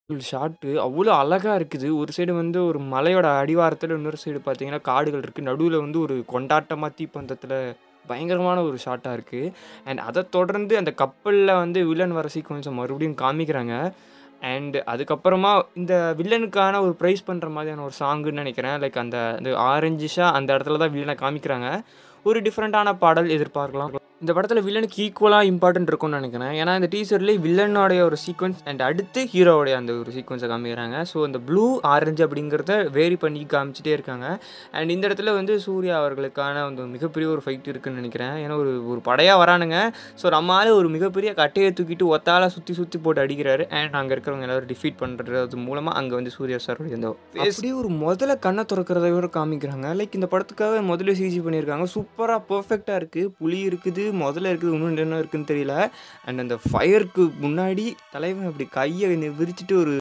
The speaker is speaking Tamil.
ஷாட்டு அவ்வளோ அழகா இருக்குது. ஒரு சைடு வந்து ஒரு மலையோட அடிவாரத்தில, இன்னொரு சைடு பார்த்தீங்கன்னா, காடுகள் இருக்கு. நடுவுல வந்து ஒரு கொண்டாட்டமா தீப்பந்தத்தில பயங்கரமான ஒரு ஷாட்டா இருக்கு. அண்ட் அத தொடர்ந்து அந்த கப்பல்ல வந்து வில்லன் வர சீக்வென்ஸ மறுபடியும் காமிக்கிறாங்க. அண்ட் அதுக்கப்புறமா இந்த வில்லனுக்கான ஒரு பிரைஸ் பண்ற மாதிரியான ஒரு சாங்குன்னு நெனைக்கிறேன். லைக் அந்த அந்த ஆரஞ்சிஷா அந்த இடத்துல தான் வில்லன காமிக்கிறாங்க. ஒரு டிஃபரண்டான பாடல் எதிர்பார்க்கலாம். இந்த படத்தில வில்லனுக்கு ஈக்குவலா இம்பார்ட்டன்ட் இருக்கும்னு நெனைக்கிறேன். ஏன்னா, இந்த டீசர்லயே வில்லனோடைய ஒரு சீக்வென்ஸ் அண்ட் அடுத்து ஹீரோவுடைய அந்த ஒரு சீக்வென்ஸ காமிக்கிறாங்க. ஸோ, அந்த ப்ளூ, ஆரஞ்சு அப்படிங்கிறத வேரி பண்ணி காமிச்சுட்டே இருக்காங்க. அண்ட் இந்த இடத்துல வந்து சூர்யா அவர்களுக்கான வந்து மிகப்பெரிய ஒரு ஃபைட் இருக்குன்னு நெனைக்கிறேன். ஏன்னா, ஒரு ஒரு படையா வரானுங்க. ஸோ, நம்ம ஆளு ஒரு மிகப்பெரிய கட்டைய தூக்கிட்டு ஒத்தாளா சுத்தி சுத்தி போட்டு அடிக்கிறாரு. அண்ட் அங்க இருக்கிறவங்க எல்லாரும் டிஃபீட் பண்றது மூலமா அங்க வந்து சூர்யா சாருடைய அந்த அப்படியே ஒரு முதல்ல கண்ண தொறக்கிறத கூட காமிக்கிறாங்க. லைக் இந்த படத்துக்காக முதல்ல சிஜி பண்ணியிருக்காங்க. சூப்பரா பெர்ஃபெக்ட்டா இருக்கு. புலி இருக்குது, முதல இருக்குது, இன்னும் என்ன இருக்குன்னு தெரியல. அண்ட் அந்த ஃபயருக்கு முன்னாடி தலைவன் அப்படி கைய விரிச்சுட்டு ஒரு